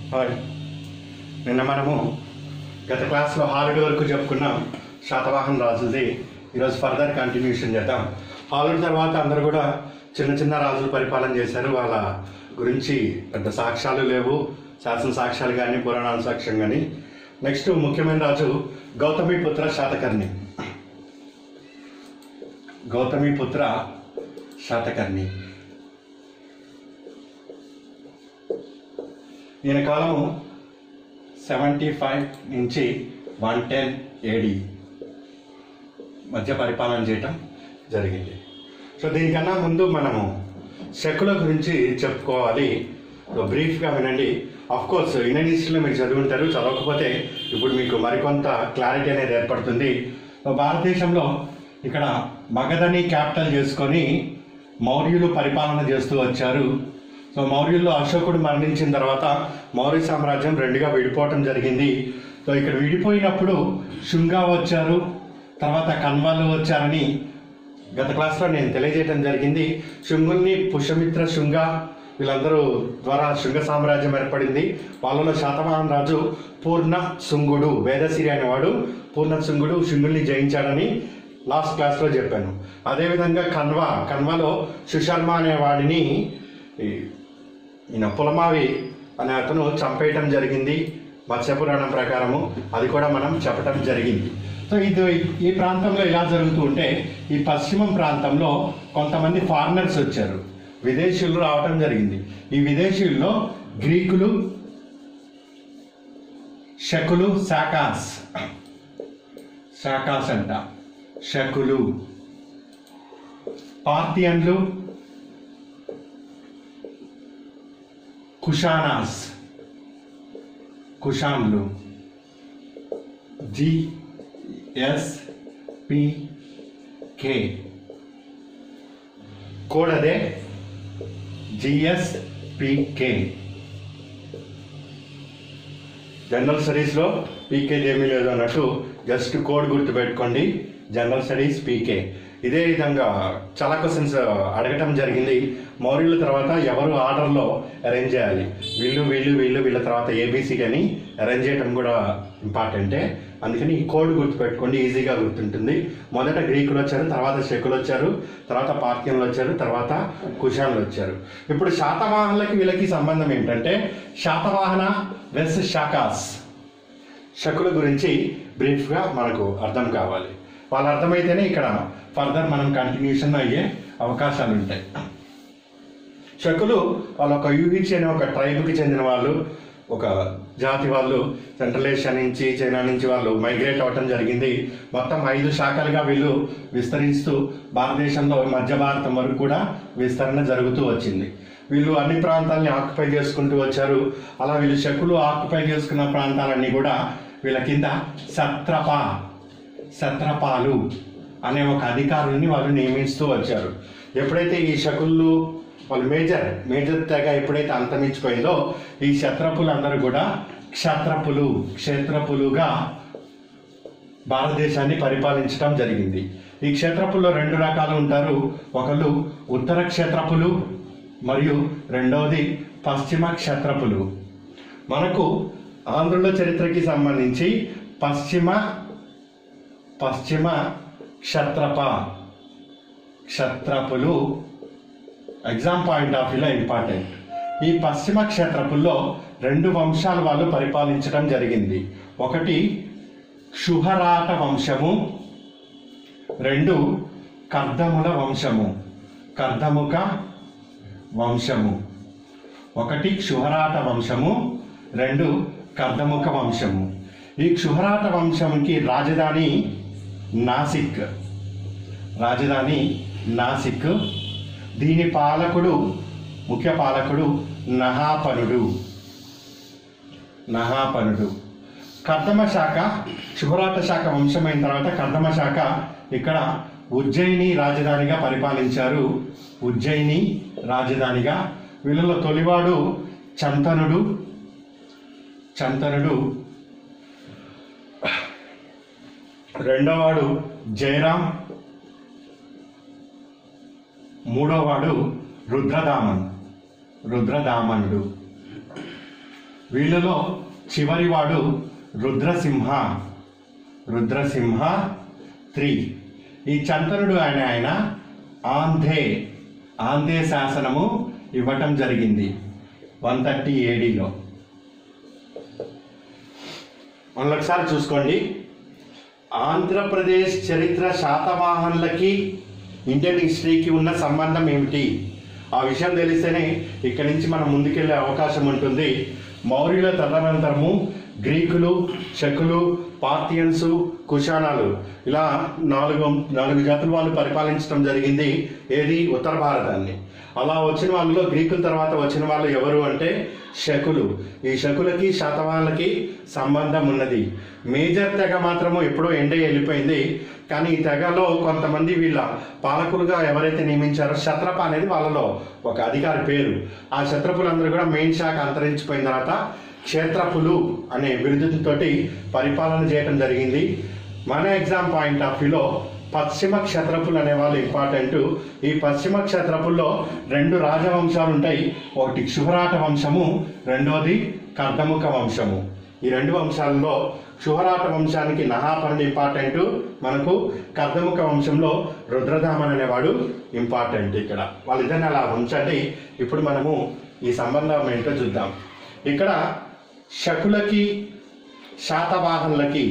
hi నిన్న మనము గత క్లాస్లో హాలుడి వరకు చెప్పుకున్నాం శాతవాహన్ రాజులది ఈరోజు ఫర్దర్ కంటిన్యూషన్ చేద్దాం హాలుడి తర్వాత అందరూ కూడా చిన్న చిన్న రాజులు పరిపాలన చేశారు వాళ్ళ గురించి పెద్ద సాక్ష్యాలు లేవు శాసన సాక్ష్యాలు కానీ పురాణాల సాక్ష్యం కానీ నెక్స్ట్ ముఖ్యమైన రాజు గౌతమిపుత్ర శాతకర్ణి గౌతమిపుత్ర శాతకర్ణి ఈయన కాలము సెవెంటీ ఫైవ్ నుంచి వన్ టెన్ ఏడి మధ్య పరిపాలన చేయటం జరిగింది సో దీనికన్నా ముందు మనము శకుల గురించి చెప్పుకోవాలి సో బ్రీఫ్గా వినండి అఫ్ కోర్స్ ఇండియన్ హిస్టరీలో మీరు చదువుంటారు చదవకపోతే ఇప్పుడు మీకు మరికొంత క్లారిటీ అనేది ఏర్పడుతుంది సో భారతదేశంలో ఇక్కడ మగధని క్యాపిటల్ చేసుకొని మౌర్యులు పరిపాలన చేస్తూ వచ్చారు సో మౌర్యుల్లో అశోకుడు మరణించిన తర్వాత మౌర్య సామ్రాజ్యం రెండుగా విడిపోవటం జరిగింది సో ఇక్కడ విడిపోయినప్పుడు శుంగా వచ్చారు తర్వాత కన్వాలు వచ్చారని గత క్లాస్లో నేను తెలియజేయడం జరిగింది శుంగుల్ని పుష్యమిత్ర శుంగ వీళ్ళందరూ ద్వారా శుంగ సామ్రాజ్యం ఏర్పడింది వాళ్ళలో శాతవాహన రాజు పూర్ణ శుంగుడు వేదసిరి అనేవాడు పూర్ణ శుంగుడు శుంగుల్ని జయించాడని లాస్ట్ క్లాస్లో చెప్పాను అదేవిధంగా కన్వా కన్వాలో సుశర్మ అనేవాడిని ఈ ఈయన పులమావి అనే అతను చంపేయటం జరిగింది మత్స్యపురాణం ప్రకారము అది కూడా మనం చెప్పటం జరిగింది సో ఇది ఈ ప్రాంతంలో ఇలా జరుగుతూ ఉంటే ఈ పశ్చిమం ప్రాంతంలో కొంతమంది ఫారినర్స్ వచ్చారు విదేశీయులు రావటం జరిగింది ఈ విదేశీయుల్లో గ్రీకులు శకులు శాకాస్ శాకాస్ అంట శకులు పార్థియన్లు కుషానాస్ కుషాన్లు G S P K code అదే జిఎస్ పికే జనరల్ స్టడీస్లో పీకేది ఏమీ లేదు అన్నట్టు జస్ట్ కోడ్ గుర్తు పెట్టుకోండి జనరల్ స్టడీస్ పీకే ఇదే విధంగా చాలా క్వశ్చన్స్ అడగటం జరిగింది మౌర్యుల తర్వాత ఎవరు ఆర్డర్లో అరేంజ్ చేయాలి వీళ్ళు వీళ్ళు వీళ్ళు వీళ్ళ తర్వాత ఏబీసీ అని అరేంజ్ చేయడం కూడా ఇంపార్టెంటే అందుకని ఈ కోడ్ గుర్తుపెట్టుకోండి ఈజీగా గుర్తుంటుంది మొదట గ్రీకులు వచ్చారు తర్వాత శకులు వచ్చారు తర్వాత పార్క్యన్లు వచ్చారు తర్వాత కుషాన్లు వచ్చారు ఇప్పుడు శాతవాహనులకి వీళ్ళకి సంబంధం ఏంటంటే శాతవాహన వెస్ శాకాస్ శకుల గురించి బ్రీఫ్గా మనకు అర్థం కావాలి వాళ్ళు అర్థమైతేనే ఇక్కడ ఫర్దర్ మనం కంటిన్యూషన్ అయ్యే అవకాశాలు ఉంటాయి శకులు వాళ్ళ ఒక యూహిచి అనే ఒక ట్రైబ్కి చెందిన వాళ్ళు ఒక జాతి వాళ్ళు సెంట్రల్ ఏషియా నుంచి చైనా నుంచి వాళ్ళు మైగ్రేట్ అవ్వటం జరిగింది మొత్తం ఐదు శాఖలుగా వీళ్ళు విస్తరిస్తూ భారతదేశంలో మధ్య భారతం వరకు కూడా విస్తరణ జరుగుతూ వచ్చింది వీళ్ళు అన్ని ప్రాంతాలని ఆక్యుపై చేసుకుంటూ వచ్చారు అలా వీళ్ళు శకులు ఆక్యుపై చేసుకున్న ప్రాంతాలన్నీ కూడా వీళ్ళ కింద సత్రప సత్రపాలు అనే ఒక అధికారుల్ని వాళ్ళు నియమిస్తూ వచ్చారు ఎప్పుడైతే ఈ శకులు వాళ్ళు మేజర్ మేజర్ తెగ ఎప్పుడైతే అంతమించిపోయిందో ఈ క్షత్రపులందరూ కూడా క్షత్రపులు క్షేత్రపులుగా భారతదేశాన్ని పరిపాలించడం జరిగింది ఈ క్షేత్రపుల్లో రెండు రకాలు ఉంటారు ఒకళ్ళు ఉత్తర క్షేత్రపులు మరియు రెండవది పశ్చిమ క్షేత్రపులు మనకు ఆంధ్రుల చరిత్రకి సంబంధించి పశ్చిమ పశ్చిమ క్షత్రప క్షత్రపులు ఎగ్జామ్ పాయింట్ ఆఫ్ వ్యూలో ఇంపార్టెంట్ ఈ పశ్చిమ క్షేత్రపుల్లో రెండు వంశాలు వాళ్ళు పరిపాలించడం జరిగింది ఒకటి క్షుహరాట వంశము రెండు కర్దముల వంశము కర్దముక వంశము ఒకటి క్షుహరాట వంశము రెండు కర్దముఖ వంశము ఈ క్షుహరాట వంశంకి రాజధాని నాసిక్ రాజధాని నాసిక్ దీని పాలకుడు ముఖ్య పాలకుడు నహాపనుడు నహాపనుడు కర్దమ శాఖ శుభరాట శాఖ వంశమైన తర్వాత కర్దమ శాఖ ఇక్కడ ఉజ్జయిని రాజధానిగా పరిపాలించారు ఉజ్జయిని రాజధానిగా వీళ్ళలో తొలివాడు చంతనుడు చంతనుడు రెండోవాడు జయరాం మూడోవాడు రుద్రదామన్ రుద్రదామనుడు వీళ్ళలో చివరివాడు రుద్రసింహ రుద్రసింహ త్రీ ఈ చంతనుడు ఆయన ఆయన ఆంధే ఆంధే శాసనము ఇవ్వటం జరిగింది వన్ థర్టీ ఏడీలో మళ్ళీ ఒకసారి చూసుకోండి ఆంధ్రప్రదేశ్ చరిత్ర శాతవాహనులకి ఇండియన్ హిస్టరీకి ఉన్న సంబంధం ఏమిటి ఆ విషయం తెలిస్తేనే ఇక్కడి నుంచి మనం ముందుకెళ్ళే అవకాశం ఉంటుంది మౌర్యుల తదనంతరము గ్రీకులు శకులు పార్థియన్స్ కుషాణాలు ఇలా నాలుగు నాలుగు జాతులు వాళ్ళు పరిపాలించడం జరిగింది ఏది ఉత్తర భారతాన్ని అలా వచ్చిన వాళ్ళలో గ్రీకుల తర్వాత వచ్చిన వాళ్ళు ఎవరు అంటే శకులు ఈ శకులకి శాతవాహనులకి సంబంధం ఉన్నది మేజర్ తెగ మాత్రము ఎప్పుడో ఎండే వెళ్ళిపోయింది కానీ ఈ తెగలో కొంతమంది వీళ్ళ పాలకులుగా ఎవరైతే నియమించారో శత్రప అనేది వాళ్ళలో ఒక అధికారి పేరు ఆ శత్రపులందరూ కూడా మెయిన్ శాఖ అంతరించిపోయిన తర్వాత క్షేత్రపులు అనే బిరుదుతోటి పరిపాలన చేయడం జరిగింది మన ఎగ్జామ్ పాయింట్ ఆఫ్ వ్యూలో పశ్చిమ క్షత్రపులు అనే వాళ్ళు ఇంపార్టెంట్ ఈ పశ్చిమ క్షత్రపుల్లో రెండు రాజవంశాలు ఉంటాయి ఒకటి క్షుహరాట వంశము రెండోది కర్దముఖ వంశము ఈ రెండు వంశాలలో క్షుహరాట వంశానికి నహాపనుడు ఇంపార్టెంట్ మనకు కర్దముఖ వంశంలో రుద్రధామన్ అనేవాడు ఇంపార్టెంట్ ఇక్కడ వాళ్ళిద్దరిని అలా ఉంచండి ఇప్పుడు మనము ఈ సంబంధం ఏంటో చూద్దాం ఇక్కడ శకులకి శాతవాహనులకి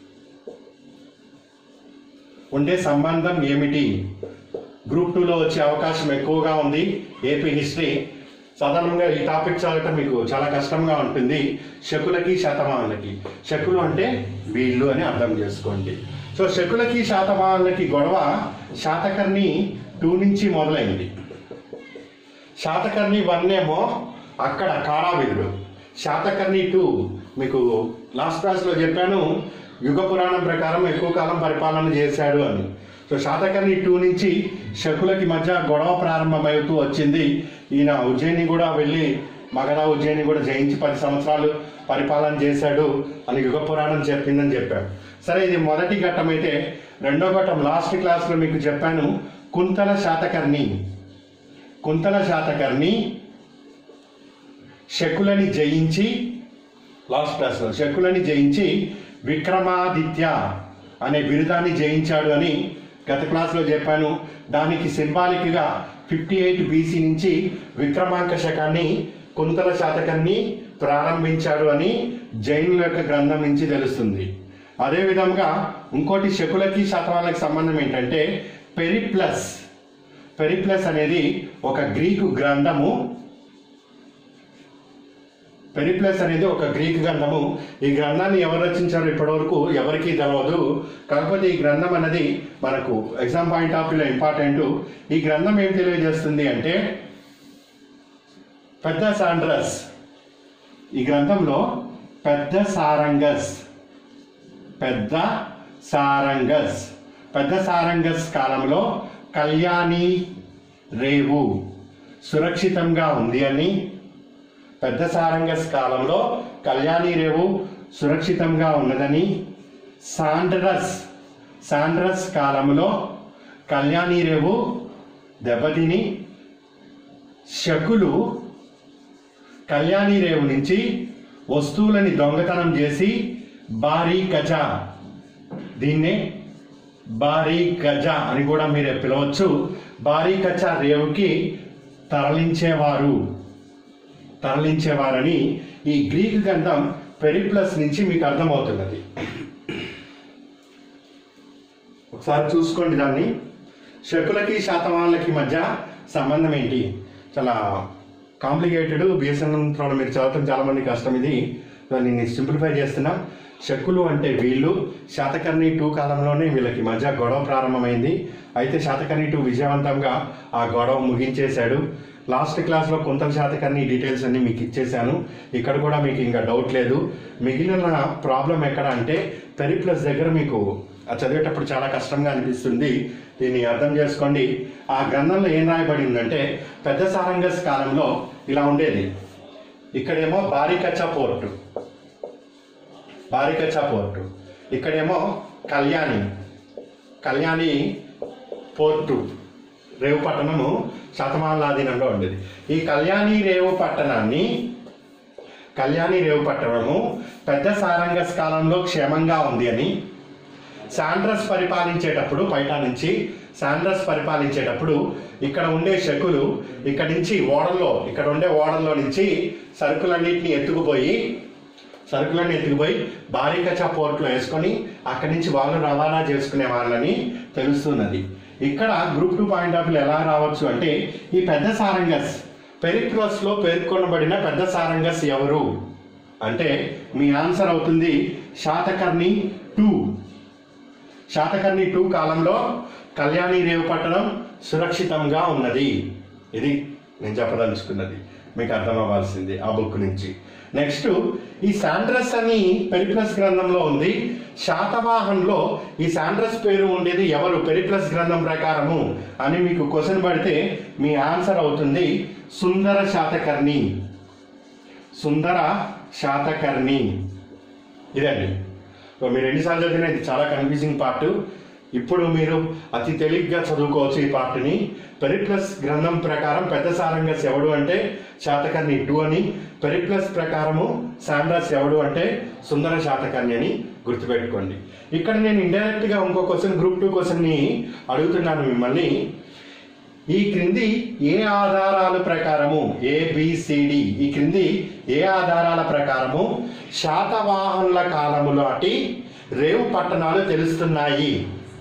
ఉండే సంబంధం ఏమిటి గ్రూప్ టూలో వచ్చే అవకాశం ఎక్కువగా ఉంది ఏపీ హిస్టరీ సాధారణంగా ఈ టాపిక్ చదవటం మీకు చాలా కష్టంగా ఉంటుంది శకులకి శాతవాహనులకి శకులు అంటే వీళ్ళు అని అర్థం చేసుకోండి సో శకులకి శాతవాహనులకి గొడవ శాతకర్ణి టూ నుంచి మొదలైంది శాతకర్ణి వన్ ఏమో అక్కడ కారావీరుడు శాతకర్ణి టూ మీకు లాస్ట్ క్లాస్లో చెప్పాను యుగ పురాణం ప్రకారం ఎక్కువ కాలం పరిపాలన చేశాడు అని సో శాతకర్ణి టూ నుంచి శకులకి మధ్య గొడవ ప్రారంభమవుతూ వచ్చింది ఈయన ఉజ్జయిని కూడా వెళ్ళి మగధ ఉజ్జయిని కూడా జయించి పది సంవత్సరాలు పరిపాలన చేశాడు అని యుగ పురాణం చెప్పిందని చెప్పాను సరే ఇది మొదటి ఘట్టం అయితే రెండో ఘట్టం లాస్ట్ క్లాస్లో మీకు చెప్పాను కుంతల శాతకర్ణి కుంతల శాతకర్ణి శకులని జయించి లాస్ట్ క్లాస్లో శకులని జయించి విక్రమాదిత్య అనే బిరుదాన్ని జయించాడు అని గత క్లాస్లో చెప్పాను దానికి సింబాలిక్గా ఫిఫ్టీ ఎయిట్ బీసీ నుంచి విక్రమాంక శకాన్ని కుంతల శాతకాన్ని ప్రారంభించాడు అని జైనుల యొక్క గ్రంథం నుంచి తెలుస్తుంది అదేవిధంగా ఇంకోటి శకులకి శాతవాళ్ళకి సంబంధం ఏంటంటే పెరిప్లస్ పెరిప్లస్ అనేది ఒక గ్రీకు గ్రంథము పెరిప్లస్ అనేది ఒక గ్రీక్ గ్రంథము ఈ గ్రంథాన్ని ఎవరు రచించారో ఇప్పటివరకు ఎవరికీ తెలియదు కాకపోతే ఈ గ్రంథం అనేది మనకు ఎగ్జామ్ పాయింట్ ఆఫ్ వ్యూలో ఇంపార్టెంట్ ఈ గ్రంథం ఏం తెలియజేస్తుంది అంటే పెద్ద సాండ్రస్ ఈ గ్రంథంలో పెద్ద సారంగస్ పెద్ద సారంగస్ పెద్ద సారంగస్ కాలంలో కళ్యాణి రేవు సురక్షితంగా ఉంది అని పెద్ద సారంగస్ కాలంలో కళ్యాణి రేవు సురక్షితంగా ఉన్నదని సాండ్రస్ సాండ్రస్ కాలంలో కళ్యాణి రేవు దెబ్బతిని శకులు కళ్యాణి రేవు నుంచి వస్తువులని దొంగతనం చేసి భారీ గజ దీన్నే భారీ గజ అని కూడా మీరు పిలవచ్చు భారీ గజ రేవుకి తరలించేవారు తరలించేవారని ఈ గ్రీక్ గ్రంథం పెరిప్లస్ నుంచి మీకు అర్థమవుతున్నది ఒకసారి చూసుకోండి దాన్ని శకులకి శాతవాహనులకి మధ్య సంబంధం ఏంటి చాలా కాంప్లికేటెడ్ బిఎస్ఎన్ఎంలో మీరు చదవటం చాలా మంది కష్టం ఇది దాన్ని నేను సింప్లిఫై చేస్తున్నా శకులు అంటే వీళ్ళు శాతకర్ణి టూ కాలంలోనే వీళ్ళకి మధ్య గొడవ ప్రారంభమైంది అయితే శాతకర్ణి టూ విజయవంతంగా ఆ గొడవ ముగించేశాడు లాస్ట్ క్లాస్లో కొంత శాతకర్ణి డీటెయిల్స్ అన్ని మీకు ఇచ్చేశాను ఇక్కడ కూడా మీకు ఇంకా డౌట్ లేదు మిగిలిన ప్రాబ్లం ఎక్కడ అంటే పెరిప్లస్ దగ్గర మీకు ఆ చదివేటప్పుడు చాలా కష్టంగా అనిపిస్తుంది దీన్ని అర్థం చేసుకోండి ఆ గ్రంథంలో ఏం రాయబడి ఉందంటే పెద్ద సారంగస్ కాలంలో ఇలా ఉండేది ఇక్కడేమో బారికచ్చా పోర్టు బారికచ్చా పోర్టు ఇక్కడేమో కళ్యాణి కళ్యాణి పోర్టు రేవు పట్టణము శాతమానుల ఆధీనంలో ఉండేది ఈ కళ్యాణి రేవు పట్టణాన్ని కళ్యాణి రేవు పట్టణము పెద్ద సారంగస్ కాలంలో క్షేమంగా ఉంది అని శాండ్రస్ పరిపాలించేటప్పుడు బయట నుంచి శాండ్రస్ పరిపాలించేటప్పుడు ఇక్కడ ఉండే శకులు ఇక్కడ నుంచి ఓడల్లో ఇక్కడ ఉండే ఓడల్లో నుంచి సరుకులన్నింటినీ ఎత్తుకుపోయి సరుకులన్నీ ఎత్తుకుపోయి బారికచా పోర్ట్లో వేసుకొని అక్కడి నుంచి వాళ్ళు రవాణా చేసుకునే వాళ్ళని తెలుస్తున్నది ఇక్కడ group two point of view ఎలా రావచ్చు అంటే ఈ పెద్ద సారంగస్ పెరిక్రోస్ లో పేర్కొనబడిన పెద్ద సారంగస్ ఎవరు అంటే మీ ఆన్సర్ అవుతుంది శాతకర్ణి టూ శాతకర్ణి టూ కాలంలో కళ్యాణి రేవు పట్టణం సురక్షితంగా ఉన్నది ఇది నేను చెప్పదలుచుకున్నది మీకు అర్థం అవ్వాల్సింది ఆ బుక్ నుంచి నెక్స్ట్ ఈ శాండ్రస్ అని పెరిప్లస్ గ్రంథంలో ఉంది శాతవాహన్లో ఈ శాండ్రస్ పేరు ఉండేది ఎవరు పెరిప్లస్ గ్రంథం ప్రకారము అని మీకు క్వశ్చన్ పడితే మీ ఆన్సర్ అవుతుంది సుందర శాతకర్ణి సుందర శాతకర్ణి ఇదండి సో మీరు ఎన్నిసార్లు చదివినా ఇది చాలా కన్ఫ్యూజింగ్ పార్ట్ ఇప్పుడు మీరు అతి తేలిగ్గా చదువుకోవచ్చు ఈ పార్ట్ని పెరిప్లస్ గ్రంథం ప్రకారం పెద్ద సారంగస్ ఎవడు అంటే శాతకర్ణి టూ అని పెరిప్లస్ ప్రకారము శాండ్రస్ ఎవడు అంటే సుందర శాతకర్ణి అని గుర్తుపెట్టుకోండి ఇక్కడ నేను ఇండైరెక్ట్ గా ఇంకో క్వశ్చన్ గ్రూప్ టూ క్వశ్చన్ ని అడుగుతున్నాను మిమ్మల్ని ఈ క్రింది ఏ ఆధారాల ప్రకారము ఏబిసిడి ఈ క్రింది ఏ ఆధారాల ప్రకారము శాతవాహనుల కాలము నాటి రేవు పట్టణాలు తెలుస్తున్నాయి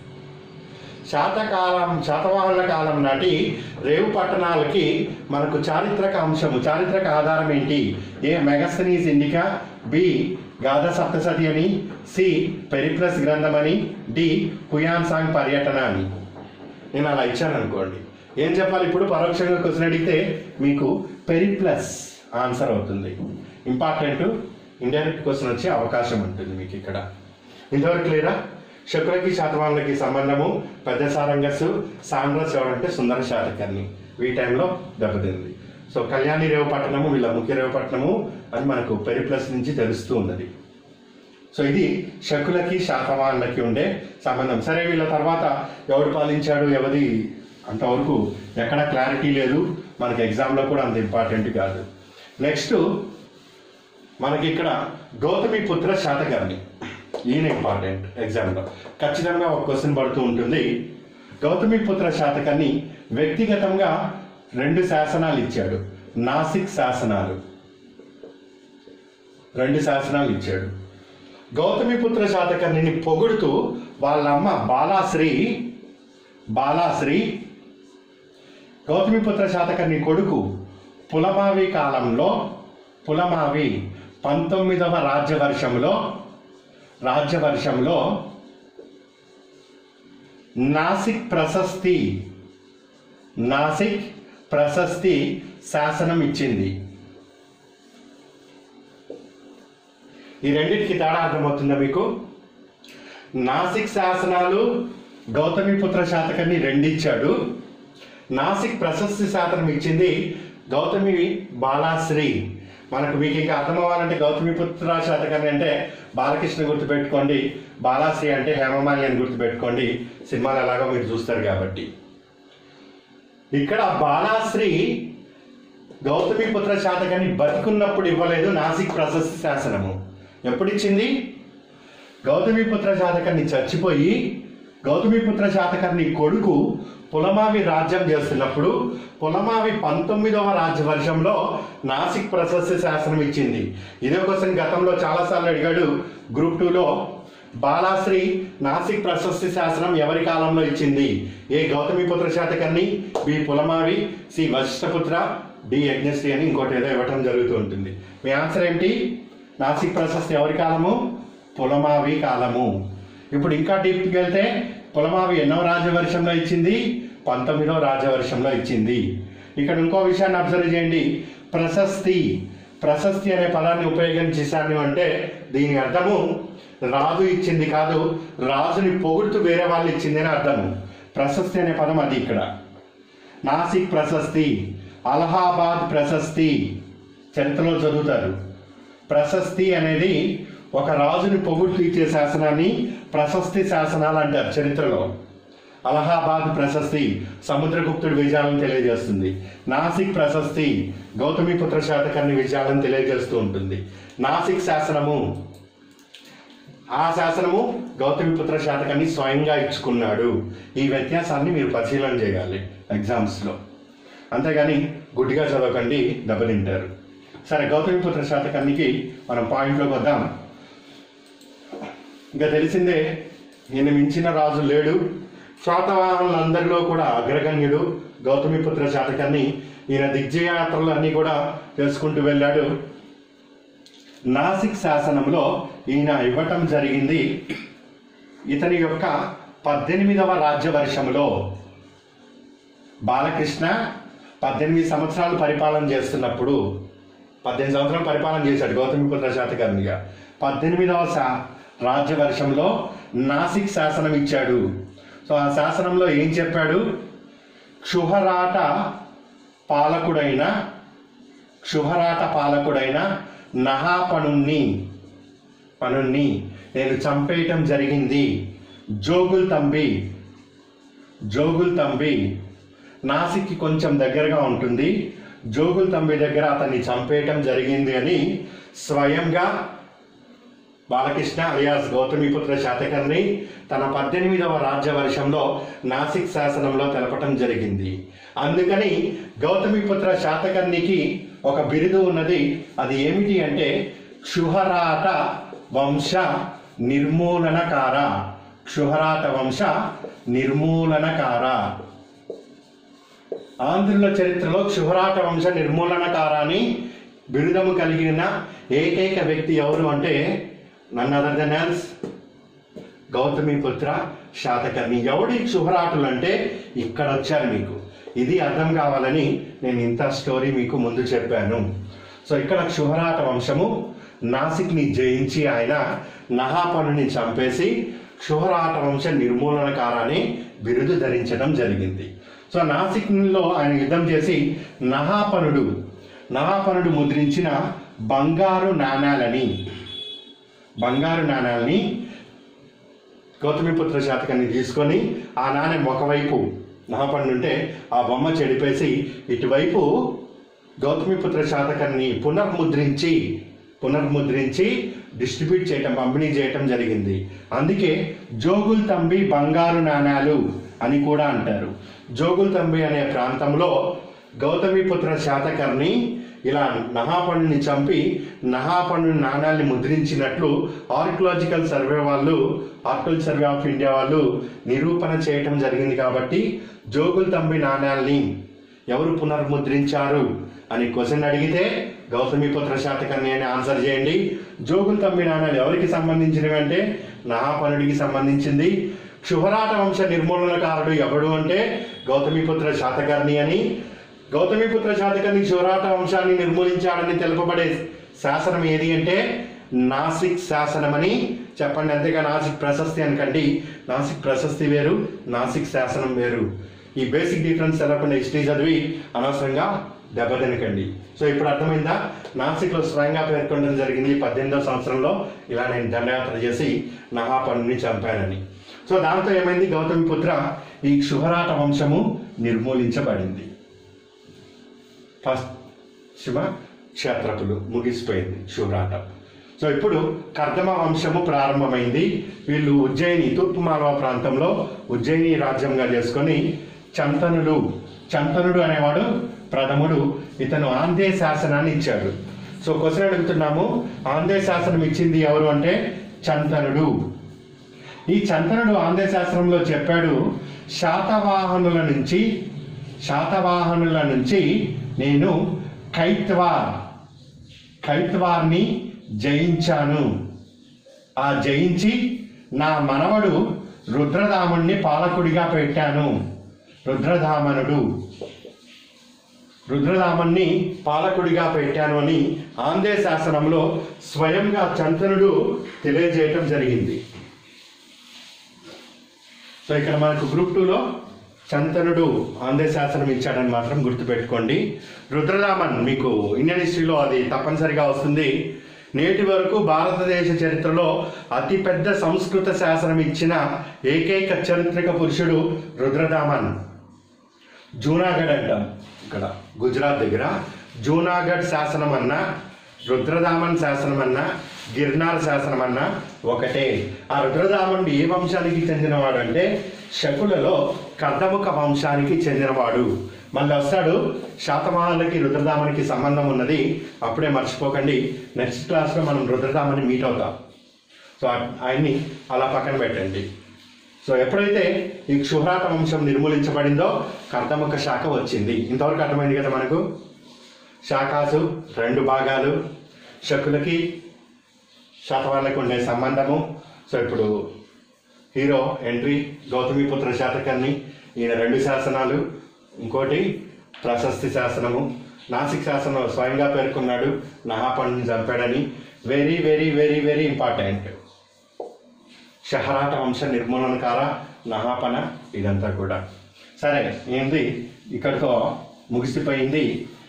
శాతకాలం శాతవాహనుల కాలం నాటి రేవు పట్టణాలకి మనకు చారిత్రక అంశము చారిత్రక ఆధారం ఏంటి ఏ మెగస్తనీస్ ఇండికా బి గాథ సప్తసతి అని సి పెరిప్లస్ గ్రంథం అని డి కుయాన్ సాంగ్ పర్యటన అని నేను అలా ఇచ్చాను అనుకోండి ఏం చెప్పాలి ఇప్పుడు పరోక్షంగా క్వశ్చన్ అడిగితే మీకు పెరిప్లస్ ఆన్సర్ అవుతుంది ఇంపార్టెంట్ ఇండైరెక్ట్ క్వశ్చన్ వచ్చే అవకాశం ఉంటుంది మీకు ఇక్కడ ఇంతవరకు క్లియరా శుక్రకి శాతవాహనులకి సంబంధము పెద్ద సారంగస్ సాండ్రస్ ఎవరంటే సుందర శాతకర్ణి ఈ టైంలో దెబ్బతింది సో కళ్యాణి రేవు పట్టణము వీళ్ళ ముఖ్య రేవు పట్టణము అని మనకు పెరిప్లస్ నుంచి తెలుస్తూ ఉన్నది సో ఇది శకులకి శాతవాహనులకి ఉండే సంబంధం సరే వీళ్ళ తర్వాత ఎవడు పాలించాడు ఎవది అంతవరకు ఎక్కడ క్లారిటీ లేదు మనకి ఎగ్జామ్లో కూడా అంత ఇంపార్టెంట్ కాదు నెక్స్ట్ మనకి ఇక్కడ గౌతమి పుత్ర శాతకర్ణి ఈయన ఇంపార్టెంట్ ఎగ్జామ్లో ఖచ్చితంగా ఒక క్వశ్చన్ పడుతూ ఉంటుంది గౌతమి పుత్ర శాతకర్ణి వ్యక్తిగతంగా రెండు శాసనాలు ఇచ్చాడు నాసిక్ శాసనాలు రెండు శాసనాలు ఇచ్చాడు గౌతమిపుత్ర శాతకర్ణిని పొగుడుతూ వాళ్ళ అమ్మ బాలాశ్రీ బాలాశ్రీ గౌతమిపుత్ర శాతకర్ణి కొడుకు పులమావి కాలంలో పులమావి పంతొమ్మిదవ రాజ్యవర్షంలో రాజ్యవర్షంలో నాసిక్ ప్రశస్తి నాసిక్ ప్రశస్తి శాసనం ఇచ్చింది ఈ రెండింటికి తేడా అర్థమవుతుందా మీకు నాసిక్ శాసనాలు గౌతమిపుత్ర శాతకాన్ని రెండిచ్చాడు నాసిక్ ప్రశస్తి శాసనం ఇచ్చింది గౌతమి బాలాశ్రీ మనకు మీకు ఇంకా అర్థం అవ్వాలంటే గౌతమిపుత్ర శాతకాన్ని అంటే బాలకృష్ణ గుర్తుపెట్టుకోండి బాలాశ్రీ అంటే హేమమాలి అని గుర్తుపెట్టుకోండి సినిమాలు ఎలాగో మీరు చూస్తారు కాబట్టి ఇక్కడ బాలాశ్రీ గౌతమిపుత్ర శాతకాన్ని బతికున్నప్పుడు ఇవ్వలేదు నాసిక్ ప్రశస్తి శాసనము ఎప్పుడు ఇచ్చింది గౌతమిపుత్ర శాతకాన్ని చచ్చిపోయి గౌతమిపుత్ర శాతకాన్ని కొడుకు పులమావి రాజ్యం చేస్తున్నప్పుడు పులమావి పంతొమ్మిదవ రాజ్యవర్షంలో నాసిక్ ప్రశస్తి శాసనం ఇచ్చింది ఇదే క్వశ్చన్ గతంలో చాలాసార్లు అడిగాడు గ్రూప్ టూలో బాలాశ్రీ నాసిక్ ప్రశస్తి శాసనం ఎవరి కాలంలో ఇచ్చింది ఏ గౌతమిపుత్ర శాతకాన్ని B Pulamavi C Vasishthaputra D Yajnashri అని ఇంకోటి ఏదో ఇవ్వటం జరుగుతూ ఉంటుంది మీ ఆన్సర్ ఏంటి నాసిక్ ప్రశస్తి ఎవరి కాలము పులమావి కాలము ఇప్పుడు ఇంకా డీప్కి వెళ్తే పులమావి ఎన్నో రాజవర్షంలో ఇచ్చింది పంతొమ్మిదో రాజవర్షంలో ఇచ్చింది ఇక్కడ ఇంకో విషయాన్ని అబ్జర్వ్ చేయండి ప్రశస్తి ప్రశస్తి అనే పదాన్ని ఉపయోగించేశాను అంటే దీని అర్థము రాజు ఇచ్చింది కాదు రాజుని పొగుడుతూ వేరే వాళ్ళు ఇచ్చింది అని అర్థము ప్రశస్తి అనే పదం అది ఇక్కడ నాసిక్ ప్రశస్తి అలహాబాద్ ప్రశస్తి చరిత్రలో చదువుతారు ప్రశస్తి అనేది ఒక రాజుని పొగుడుతూ ఇచ్చే శాసనాన్ని ప్రశస్తి శాసనాలు అంటారు చరిత్రలో అలహాబాద్ ప్రశస్తి సముద్రగుప్తుడి విజయాలను తెలియజేస్తుంది నాసిక్ ప్రశస్తి గౌతమిపుత్ర శాతకర్ణి విజయాలను తెలియజేస్తూ ఉంటుంది నాసిక్ శాసనము ఆ శాసనము గౌతమిపుత్ర శాతకాన్ని స్వయంగా ఇచ్చుకున్నాడు ఈ వ్యత్యాసాన్ని మీరు పరిశీలన చేయాలి ఎగ్జామ్స్లో అంతేగాని గుడ్డిగా చదవకండి దెబ్బతింటారు సరే గౌతమిపుత్ర శాతకానికి మనం పాయింట్లోకి వద్దాం ఇంకా తెలిసిందే ఈయన మించిన రాజు లేడు శాతవాహనులందరిలో కూడా అగ్రగణ్యుడు గౌతమిపుత్ర శాతకాన్ని ఈయన దిగ్జయాత్రలు అన్నీ కూడా చేసుకుంటూ వెళ్ళాడు నాసిక్ శాసనంలో ఈయన ఇవ్వటం జరిగింది ఇతని యొక్క పద్దెనిమిదవ రాజ్యవర్షంలో బాలకృష్ణ పద్దెనిమిది సంవత్సరాలు పరిపాలన చేస్తున్నప్పుడు పద్దెనిమిది సంవత్సరాలు పరిపాలన చేశాడు గౌతమిపుత్ర శాతకర్ణిగా పద్దెనిమిదవ శా రాజ్యవర్షంలో నాసిక్ శాసనం ఇచ్చాడు సో ఆ శాసనంలో ఏం చెప్పాడు క్షుహరాట పాలకుడైన క్షుహరాట పాలకుడైన నహాపణుణ్ణి పనుణ్ణి నేను చంపేయటం జరిగింది జోగుల్ తంబి జోగుల్ తంబి నాసిక్కి కొంచెం దగ్గరగా ఉంటుంది జోగుల్ తంబి దగ్గర అతన్ని చంపేయటం జరిగింది అని స్వయంగా బాలకృష్ణ అలియాస్ గౌతమిపుత్ర శాతకర్ణి తన పద్దెనిమిదవ రాజ్యవర్షంలో నాసిక్ శాసనంలో తెలపటం జరిగింది అందుకని గౌతమిపుత్ర శాతకర్ణికి ఒక బిరుదు ఉన్నది అది ఏమిటి అంటే క్షుహరాట వంశ నిర్మూలనకార క్షుహరాట వంశ నిర్మూలనకార ఆంధ్రుల చరిత్రలో క్షుహరాట వంశ నిర్మూలనకారాన్ని బిరుదము కలిగిన ఏకైక వ్యక్తి ఎవరు అంటే none other than else Gautamiputra Satakarni ఎవడి క్షుహరాటులు అంటే ఇక్కడ వచ్చారు మీకు ఇది అర్థం కావాలని నేను ఇంత స్టోరీ మీకు ముందు చెప్పాను సో ఇక్కడ క్షుహరాట వంశము నాసిక్ని జయించి ఆయన నహాపనుని చంపేసి క్షుహరాట వంశ నిర్మూలనకారాన్ని బిరుదు ధరించడం జరిగింది సో నాసిక్లో ఆయన యుద్ధం చేసి నహాపనుడు నహాపనుడు ముద్రించిన బంగారు నాణాలని బంగారు నాణాలని గౌతమిపుత్ర శాతకాన్ని తీసుకొని ఆ నాణ్యం ఒకవైపు నహపండు ఉంటే ఆ బొమ్మ చెడిపేసి ఇటువైపు గౌతమిపుత్ర శాతకాన్ని పునర్ముద్రించి పునర్ముద్రించి డిస్ట్రిబ్యూట్ చేయటం పంపిణీ చేయటం జరిగింది అందుకే జోగుల్ తంబి బంగారు నాణాలు అని కూడా అంటారు జోగుల్ తంబి అనే ప్రాంతంలో గౌతమిపుత్ర శాతకర్ణి ఇలా నహాపండుని చంపి నహాపండు నాణాల్ని ముద్రించినట్లు ఆర్కియలాజికల్ సర్వే వాళ్ళు ఆర్కియల్ సర్వే ఆఫ్ ఇండియా వాళ్ళు నిరూపణ చేయటం జరిగింది కాబట్టి జోగుల్ తంబి నాణాల్ని ఎవరు పునర్ముద్రించారు అని క్వశ్చన్ అడిగితే గౌతమిపుత్ర శాతకర్ణి అని ఆన్సర్ చేయండి జోగుల్ తంబి నాణాలు ఎవరికి సంబంధించినవి అంటే నహాపనుడికి సంబంధించింది క్షుభరాట వంశ నిర్మూలనకారుడు ఎవడు అంటే గౌతమిపుత్ర శాతకర్ణి అని గౌతమిపుత్ర శాతకర్ణి క్షుభరాట వంశాన్ని నిర్మూలించాడని తెలుపబడే శాసనం ఏది అంటే నాసిక్ శాసనం అని చెప్పండి అంతేగా నాసిక్ ప్రశస్తి అనకండి నాసిక్ ప్రశస్తి వేరు నాసిక్ శాసనం వేరు ఈ బేసిక్ డిఫరెన్స్ తెలపకుండా హిస్టరీ చదివి అనవసరంగా దెబ్బతినకండి సో ఇప్పుడు అర్థమైందా నాసిక్లో స్వయంగా పేర్కొనడం జరిగింది పద్దెనిమిదవ సంవత్సరంలో ఇలా నేను దండయాత్ర చేసి నహాపనుని చంపానని సో దాంతో ఏమైంది గౌతమిపుత్ర ఈ క్షుభరాట వంశము నిర్మూలించబడింది పశ్చిమ క్షేత్రపులు ముగిసిపోయింది శివరాటం సో ఇప్పుడు కర్దమ వంశము ప్రారంభమైంది వీళ్ళు ఉజ్జయిని తూర్పు మాలవ ప్రాంతంలో ఉజ్జయిని రాజ్యంగా చేసుకొని చంతనుడు చంతనుడు అనేవాడు ప్రథముడు ఇతను ఆంధ్రే శాసనాన్ని ఇచ్చాడు సో క్వశ్చన్ అడుగుతున్నాము ఆంధ్రే శాసనం ఇచ్చింది ఎవరు అంటే చంతనుడు ఈ చంతనుడు ఆంధ్ర శాస్త్రంలో చెప్పాడు శాతవాహనుల నుంచి శాతవాహనుల నుంచి నేను కైత్వార్ కైత్వార్ని జయించాను ఆ జయించి నా మనవడు రుద్రధాముణ్ణి పాలకుడిగా పెట్టాను రుద్రధామనుడు రుద్రధామన్ని పాలకుడిగా పెట్టాను అని ఆంధ్ర శాసనంలో స్వయంగా చంతనుడు తెలియజేయటం జరిగింది సో ఇక్కడ మనకు గ్రూప్ టూలో చంతనుడు ఆంధ్ర శాసనం ఇచ్చాడని మాత్రం గుర్తుపెట్టుకోండి రుద్రరామన్ మీకు ఇండియన్ హిస్టరీలో అది తప్పనిసరిగా వస్తుంది నేటి వరకు భారతదేశ చరిత్రలో అతిపెద్ద సంస్కృత శాసనం ఇచ్చిన ఏకైక చారిత్రక పురుషుడు రుద్రదామన్ జూనాగఢ్ అంటాం ఇక్కడ గుజరాత్ దగ్గర జూనాగఢ్ శాసనం అన్న రుద్రదామన్ శాసనం అన్న గిర్నార్ శాసనం అన్న ఒకటే ఆ రుద్రదామన్ ఏ వంశానికి చెందినవాడు అంటే శకులలో కర్దముఖ వంశానికి చెందినవాడు మళ్ళీ వస్తాడు శాతవాహనులకి రుద్రదామనికి సంబంధం ఉన్నది అప్పుడే మర్చిపోకండి నెక్స్ట్ క్లాస్లో మనం రుద్రదామని మీట్ అవుతాం సో ఆ- ఆయన్ని అలా పక్కన పెట్టండి సో ఎప్పుడైతే ఈ క్షుహ్రాత వంశం నిర్మూలించబడిందో కర్దముఖ శాఖ వచ్చింది ఇంతవరకు అర్థమైంది కదా మనకు శాఖాసు రెండు భాగాలు శకులకి శాతవాళ్ళకి ఉండే సంబంధము సో ఇప్పుడు హీరో ఎంట్రీ గౌతమిపుత్ర శాతకర్ణి ఈయన రెండు శాసనాలు ఇంకోటి ప్రశస్తి శాసనము నాసిక్ శాసనం స్వయంగా పేర్కొన్నాడు నహాపండిని చంపాడని very very very very important Kshaharata వంశ నిర్మూలనకార నహాపన ఇదంతా కూడా సరే ఏంది ఇక్కడితో ముగిసిపోయింది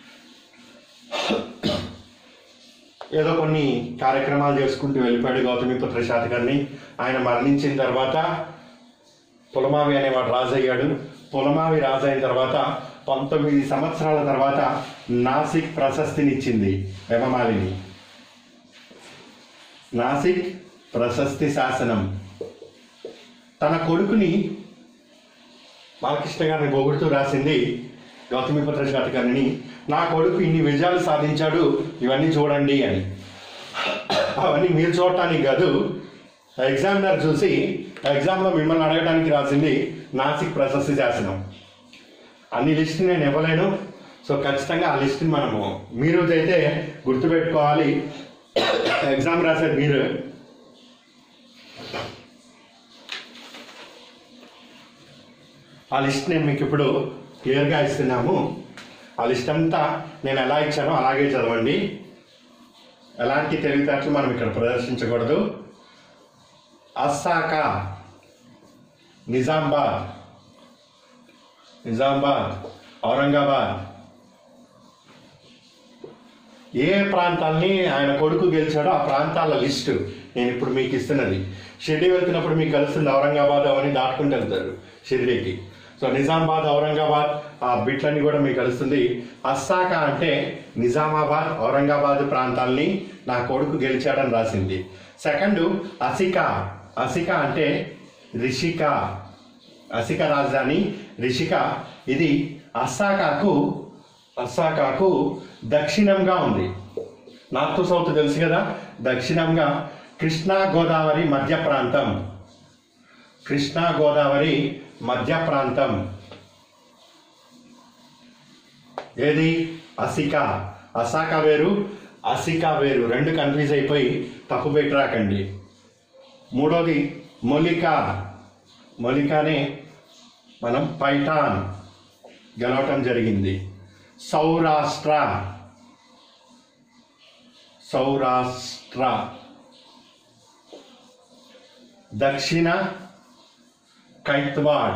ఏదో కొన్ని కార్యక్రమాలు చేసుకుంటూ వెళ్ళిపోయాడు గౌతమిపుత్ర శాతకర్ణి ఆయన మరణించిన తర్వాత పులమావి అనేవాడు రాజు అయ్యాడు పులమావి రాజు అయిన తర్వాత పంతొమ్మిది సంవత్సరాల తర్వాత నాసిక్ ప్రశస్తినిచ్చింది హేమమాలిని నాసిక్ ప్రశస్తి శాసనం తన కొడుకుని బాలకృష్ణ గారిని పొగుడుతూ రాసింది గౌతమిపుత్ర శాతకర్ణిని నా కొడుకు ఇన్ని విజయాలు సాధించాడు ఇవన్నీ చూడండి అని అవన్నీ మీరు చూడటానికి కాదు ఎగ్జామినర్ చూసి ఎగ్జామ్లో మిమ్మల్ని అడగడానికి రాసింది నాసిక్ ప్రశస్తి శాసనం అన్ని లిస్ట్ నేను ఇవ్వలేను సో ఖచ్చితంగా ఆ లిస్ట్ని మనము మీరు అయితే గుర్తుపెట్టుకోవాలి ఎగ్జామ్ రాసేది మీరు ఆ లిస్ట్ నేను మీకు ఇప్పుడు క్లియర్గా ఇస్తున్నాము ఆ లిస్ట్ అంతా నేను ఎలా ఇచ్చానో అలాగే చదవండి ఎలాంటి తెలివితేటలు మనం ఇక్కడ ప్రదర్శించకూడదు అస్సాక నిజామాబాద్ నిజామాబాద్ ఔరంగాబాద్ ఏ ప్రాంతాల్ని ఆయన కొడుకు గెలిచాడో ఆ ప్రాంతాల లిస్టు నేను ఇప్పుడు మీకు ఇస్తున్నది షిరిడి వెళ్తున్నప్పుడు మీకు కలుస్తుంది ఔరంగాబాద్ అవన్నీ దాటుకుంటూ వెళ్తారు షిరిడీకి సో నిజామాబాద్ ఔరంగాబాద్ ఆ బిట్లన్నీ కూడా మీకు కలుస్తుంది అస్సాక అంటే నిజామాబాద్ ఔరంగాబాద్ ప్రాంతాల్ని నా కొడుకు గెలిచాడని రాసింది సెకండ్ అసిక అసిక అంటే రిషిక అసిక రాజధాని రిషిక ఇది అస్సాకాకు అస్సాకాకు దక్షిణంగా ఉంది నార్త్ సౌత్ తెలుసు కదా దక్షిణంగా కృష్ణా గోదావరి మధ్య ప్రాంతం కృష్ణా గోదావరి మధ్య ప్రాంతం ఏది అసిక అసాక వేరు అసిక వేరు రెండు కన్ఫ్యూజ్ అయిపోయి తప్పు పెట్టి రాకండి మూడోది మొలిక మొలికానే మనం పైఠాన్ గెలవటం జరిగింది సౌరాష్ట్ర సౌరాష్ట్ర దక్షిణ కైత్వాడ్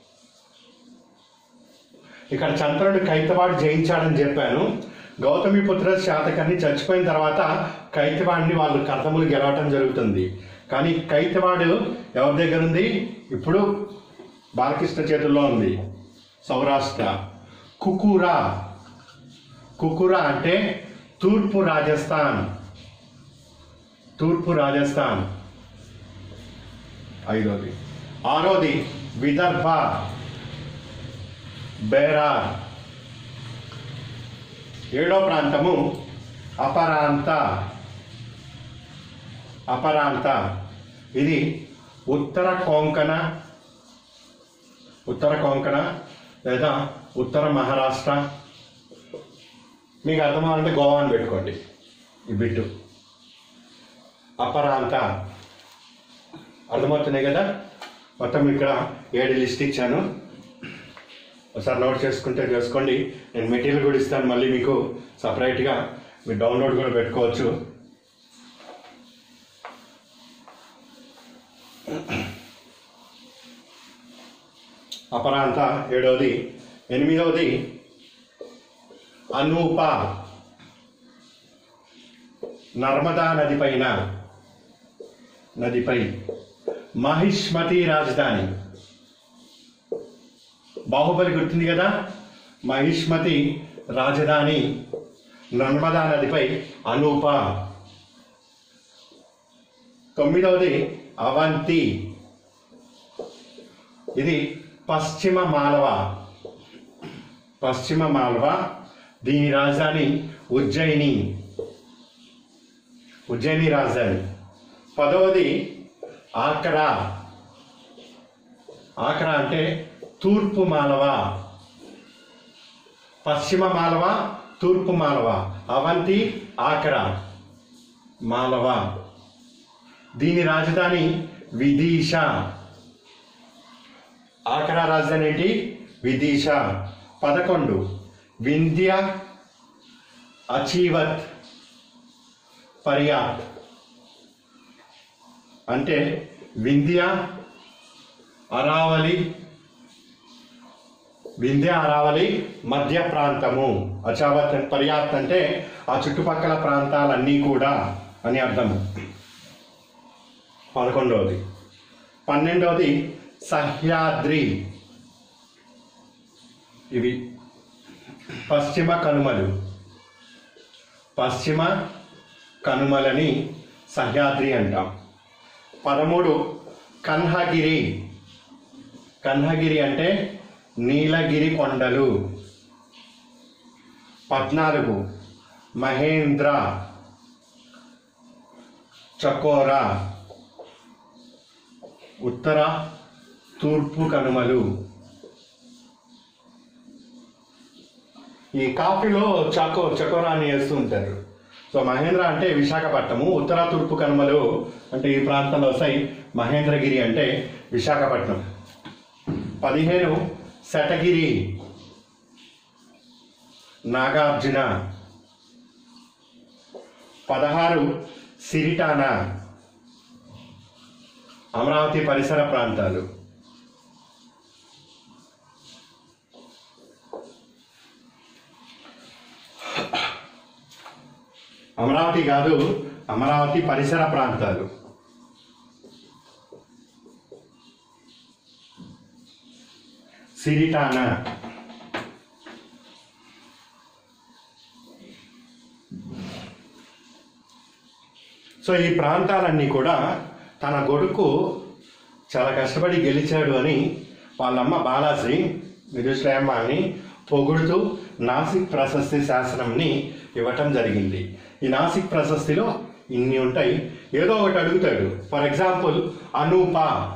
ఇక్కడ చంద్రుడు కైతవాడు జయించాడని చెప్పాను గౌతమిపుత్ర శాతకాన్ని చచ్చిపోయిన తర్వాత కైతవాడిని వాళ్ళు కర్తములు గెలవటం జరుగుతుంది కానీ కైతవాడు ఎవరి దగ్గర ఉంది ఇప్పుడు బాలకృష్ణ చేతుల్లో ఉంది సౌరాష్ట్ర కుకురా కుకురా అంటే తూర్పు రాజస్థాన్ తూర్పు రాజస్థాన్ ఐదోది ఆరోది విదర్భ బేరార్ ఏడో ప్రాంతము అపరాంత అపరాంత ఇది ఉత్తర కోంకణ ఉత్తర కోంకణ లేదా ఉత్తర మహారాష్ట్ర మీకు అర్థమవ్వాలంటే గోవా అని పెట్టుకోండి ఈ బిట్టు అపరాంత అర్థమవుతున్నాయి కదా మొత్తం ఇక్కడ ఏడు లిస్ట్ ఇచ్చాను ఒకసారి నోట్ చేసుకుంటే చేసుకోండి నేను మెటీరియల్ కూడా ఇస్తాను మళ్ళీ మీకు సపరేట్గా మీరు డౌన్లోడ్ కూడా పెట్టుకోవచ్చు అపరాంత ఏడవది ఎనిమిదవది అనూప నర్మదా నది పైన నదిపై మహిష్మతి రాజధాని బాహుబలి గుర్తుంది కదా మహిష్మతి రాజధాని నర్మదా నదిపై అనూప తొమ్మిదవది అవంతి ఇది పశ్చిమ మాలవ పశ్చిమ మాల్వ దీని రాజధాని ఉజ్జయిని ఉజ్జయిని రాజధాని పదవది ఆక్రా ఆక్రా అంటే తూర్పు మాలవ పశ్చిమ మాలవ తూర్పు మాలవ అవంతి ఆక్రా మాలవ దీని రాజధాని విదిష ఆక్రా రాజధాని ఏంటి విదిష పదకొండు వింధ్య అచీవత్ పర్యాత్ అంటే వింధ్య అరావలి వింధ్య అరావలి మధ్య ప్రాంతము అచావత్ పర్యాత్ అంటే ఆ చుట్టుపక్కల ప్రాంతాలన్నీ కూడా అని అర్థము పదకొండవది పన్నెండవది సహ్యాద్రి ఇవి పశ్చిమ కనుమలు పశ్చిమ కనుమలని సహ్యాద్రి అంటాం పదమూడు కన్హగిరి కన్హగిరి అంటే నీలగిరి కొండలు పద్నాలుగు మహేంద్ర చకోరా ఉత్తర తూర్పు కనుమలు ఈ కాఫీలో చకో చకోరా అని వేస్తూ ఉంటారు సో మహేంద్ర అంటే విశాఖపట్నము ఉత్తర తూర్పు కనుమలు అంటే ఈ ప్రాంతంలో వస్తాయి మహేంద్రగిరి అంటే విశాఖపట్నం పదిహేను శటగిరి నాగార్జున పదహారు సిరిటానా అమరావతి పరిసర ప్రాంతాలు అమరావతి కాదు అమరావతి పరిసర ప్రాంతాలు సిరిటానా సో ఈ ప్రాంతాలన్నీ కూడా తన కొడుకు చాలా కష్టపడి గెలిచాడు అని వాళ్ళమ్మ బాలాశ్రీ విదుశ్రేయమ్మ అని పొగుడుతూ నాసిక్ ప్రశస్తి శాసనంని ఇవ్వటం జరిగింది ఈ నాసిక్ ప్రశస్తిలో ఇన్ని ఉంటాయి ఏదో ఒకటి అడుగుతాడు ఫర్ ఎగ్జాంపుల్ అనూప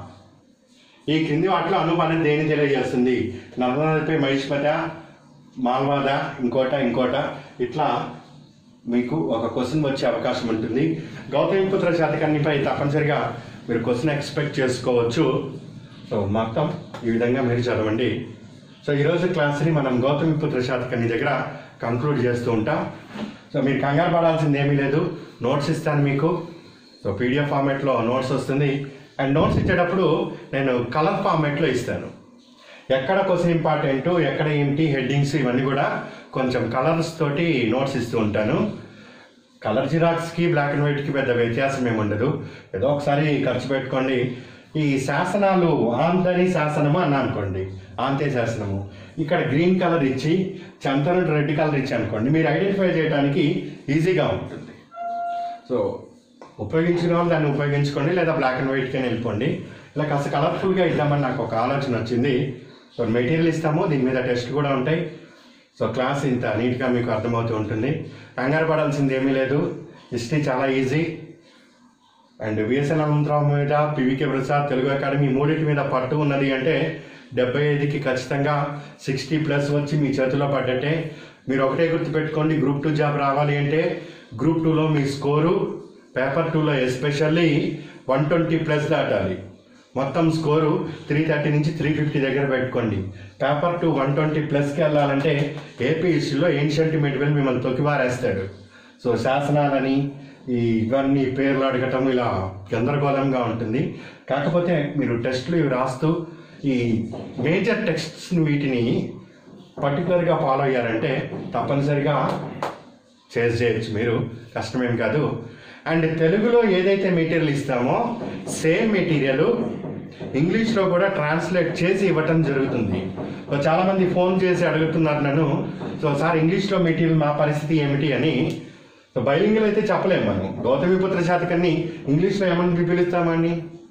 ఈ క్రింది వాటిలో అనూప అనేది దేని తెలియజేస్తుంది నర్మదాపై మహిష్మత మాల్వాద ఇంకోట ఇంకోట ఇట్లా మీకు ఒక క్వశ్చన్ వచ్చే అవకాశం ఉంటుంది గౌతమిపుత్ర శాతకర్ణిపై తప్పనిసరిగా మీరు క్వశ్చన్ ఎక్స్పెక్ట్ చేసుకోవచ్చు సో మొత్తం ఈ విధంగా మీరు చదవండి సో ఈరోజు క్లాస్ని మనం గౌతమిపుత్ర శాతకర్ణి దగ్గర కంక్లూడ్ చేస్తూ ఉంటాం సో మీరు కంగారు పడాల్సింది ఏమీ లేదు నోట్స్ ఇస్తాను మీకు సో పీడిఎఫ్ ఫార్మాట్లో నోట్స్ వస్తుంది అండ్ నోట్స్ ఇచ్చేటప్పుడు నేను కలర్ ఫార్మాట్లో ఇస్తాను ఎక్కడ క్వశ్చన్ ఇంపార్టెంట్ ఎక్కడ ఏంటి హెడ్డింగ్స్ ఇవన్నీ కూడా కొంచెం కలర్స్ తోటి నోట్స్ ఇస్తూ ఉంటాను కలర్ జిరాక్స్కి బ్లాక్ అండ్ వైట్కి పెద్ద వ్యత్యాసం ఏమి ఉండదు ఏదో ఒకసారి ఖర్చు పెట్టుకోండి ఈ శాసనాలు ఆంతని శాసనము అన్నా అనుకోండి ఆంతే శాసనము ఇక్కడ గ్రీన్ కలర్ ఇచ్చి చంతనుడు రెడ్ కలర్ ఇచ్చి అనుకోండి మీరు ఐడెంటిఫై చేయడానికి ఈజీగా ఉంటుంది సో ఉపయోగించిన వాళ్ళు దాన్ని ఉపయోగించుకోండి లేదా బ్లాక్ అండ్ వైట్కి వెళ్ళిపోండి ఇలా కాస్త కలర్ఫుల్గా ఇద్దామని నాకు ఒక ఆలోచన వచ్చింది సో మెటీరియల్ ఇస్తాము దీని మీద టెస్ట్ కూడా ఉంటాయి సో క్లాస్ ఇంత నీట్గా మీకు అర్థమవుతూ ఉంటుంది కంగారు పడాల్సింది ఏమీ లేదు హిస్టరీ చాలా ఈజీ అండ్ విఎస్ఎన్ అనంతరావు మీద పివికే ప్రసాద్ తెలుగు అకాడమీ మూడింటి మీద పట్టు ఉన్నది అంటే డెబ్బై ఐదుకి ఖచ్చితంగా సిక్స్టీ ప్లస్ వచ్చి మీ చేతిలో పడ్డట్టే మీరు ఒకటే గుర్తుపెట్టుకోండి గ్రూప్ టూ జాబ్ రావాలి అంటే గ్రూప్ టూలో మీ స్కోరు పేపర్ టూలో ఎస్పెషల్లీ వన్ ట్వంటీ ప్లస్ దాటాలి మొత్తం స్కోరు త్రీ థర్టీ నుంచి త్రీ ఫిఫ్టీ దగ్గర పెట్టుకోండి పేపర్ టూ వన్ ట్వంటీ ప్లస్కి వెళ్ళాలంటే ఏపీ హిస్టరీలో ఏన్షియంట్ మెటీరియల్ మిమ్మల్ని తొక్కివారేస్తాడు సో శాసనాలని ఈ ఇవన్నీ పేర్లు అడగటం ఇలా గందరగోళంగా ఉంటుంది కాకపోతే మీరు టెస్టులు ఇవి రాస్తూ ఈ మేజర్ టెక్స్ట్స్ని వీటిని పర్టికులర్గా ఫాలో అయ్యారంటే తప్పనిసరిగా చేసి చేయొచ్చు మీరు కష్టమేం కాదు అండ్ తెలుగులో ఏదైతే మెటీరియల్ ఇస్తామో సేమ్ మెటీరియల్ ఇంగ్లీష్లో కూడా ట్రాన్స్లేట్ చేసి ఇవ్వటం జరుగుతుంది సో చాలామంది ఫోన్ చేసి అడుగుతున్నారు నన్ను సో సార్ ఇంగ్లీష్లో మెటీరియల్ మా పరిస్థితి ఏమిటి అని సో బైలింగులు అయితే చెప్పలేము మనం గౌతమిపుత్ర శాతకాన్ని ఇంగ్లీష్లో ఏమని పిలుస్తామని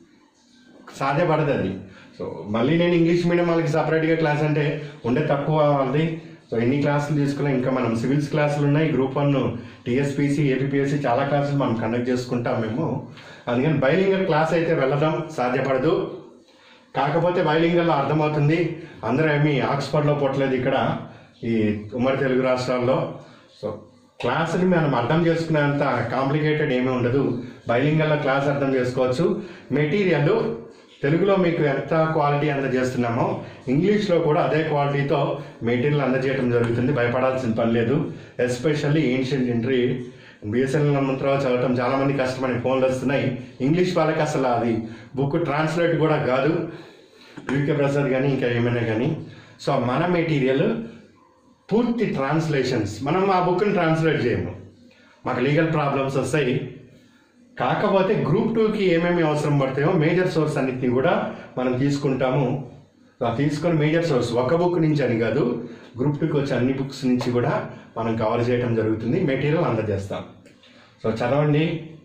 సాధ్యపడదు అది సో మళ్ళీ నేను ఇంగ్లీష్ మీడియం వాళ్ళకి సపరేట్గా క్లాస్ అంటే ఉండే తక్కువ వాళ్ళది సో ఎన్ని క్లాసులు తీసుకున్నా ఇంకా మనం సివిల్స్ క్లాసులు ఉన్నాయి గ్రూప్ వన్ టీఎస్పీసీ ఏపీఎస్సి చాలా క్లాసులు మనం కండక్ట్ చేసుకుంటాం మేము అందుకని బైలింగల్ క్లాస్ అయితే వెళ్ళడం సాధ్యపడదు కాకపోతే బైలింగల్లో అర్థమవుతుంది అందరూ ఏమి ఆక్స్ఫర్డ్లో పుట్టలేదు ఇక్కడ ఈ ఉమ్మడి తెలుగు రాష్ట్రాల్లో సో క్లాసుని మనం అర్థం చేసుకునేంత కాంప్లికేటెడ్ ఏమీ ఉండదు బైలింగల్లో క్లాస్ అర్థం చేసుకోవచ్చు మెటీరియల్ తెలుగులో మీకు ఎంత క్వాలిటీ అందజేస్తున్నామో ఇంగ్లీష్లో కూడా అదే క్వాలిటీతో మెటీరియల్ అందజేయడం జరుగుతుంది భయపడాల్సిన పని లేదు especially ancient entry BSNL Hanumantharao చదవటం చాలా మంది కష్టమని ఫోన్లు వస్తున్నాయి ఇంగ్లీష్ వాళ్ళకి అసలు అది బుక్ ట్రాన్స్లేట్ కూడా కాదు యూకే ప్రసాద్ కానీ ఇంకా ఏమైనా కానీ సో మన మెటీరియల్ పూర్తి ట్రాన్స్లేషన్స్ మనం ఆ బుక్ని ట్రాన్స్లేట్ చేయము మాకు లీగల్ ప్రాబ్లమ్స్ వస్తాయి కాకపోతే గ్రూప్ టూకి ఏమేమి అవసరం పడతాయో మేజర్ సోర్స్ అన్నిటిని కూడా మనం తీసుకుంటాము ఆ తీసుకొని మేజర్ సోర్స్ ఒక బుక్ నుంచి అని కాదు గ్రూప్ టూకి వచ్చే అన్ని బుక్స్ నుంచి కూడా మనం కవర్ చేయడం జరుగుతుంది మెటీరియల్ అందజేస్తాం సో చదవండి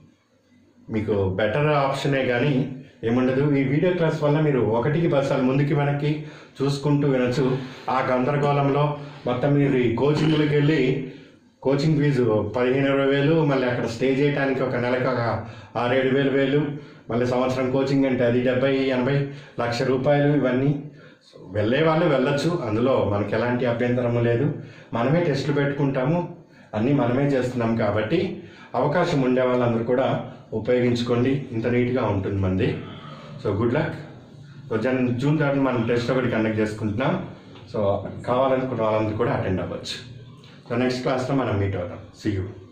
మీకు బెటర్ ఆప్షనే కానీ ఏముండదు ఈ వీడియో క్లాస్ వల్ల మీరు ఒకటికి బస్సాలు ముందుకి వెనక్కి చూసుకుంటూ వినొచ్చు ఆ గందరగోళంలో మొత్తం మీరు ఈ కోచింగ్లకు వెళ్ళి కోచింగ్ ఫీజు పదిహేను ఇరవై వేలు మళ్ళీ అక్కడ స్టే చేయడానికి ఒక నెలకు ఒక ఆరేడు వేలు వేలు మళ్ళీ సంవత్సరం కోచింగ్ అంటే అది డెబ్బై ఎనభై లక్ష రూపాయలు ఇవన్నీ సో వెళ్ళే వాళ్ళు వెళ్ళొచ్చు అందులో మనకి ఎలాంటి అభ్యంతరము లేదు మనమే టెస్టులు పెట్టుకుంటాము అన్నీ మనమే చేస్తున్నాం కాబట్టి అవకాశం ఉండే వాళ్ళందరూ కూడా ఉపయోగించుకోండి ఇంత నీట్గా ఉంటుంది మంది సో గుడ్ లక్ సో జన్ జూన్ థర్డ్ మనం టెస్ట్ ఒకటి కండక్ట్ చేసుకుంటున్నాం సో కావాలనుకున్న వాళ్ళందరూ కూడా అటెండ్ అవ్వచ్చు సో నెక్స్ట్ క్లాస్లో మనం మీట్ అవుతాం సీ యూ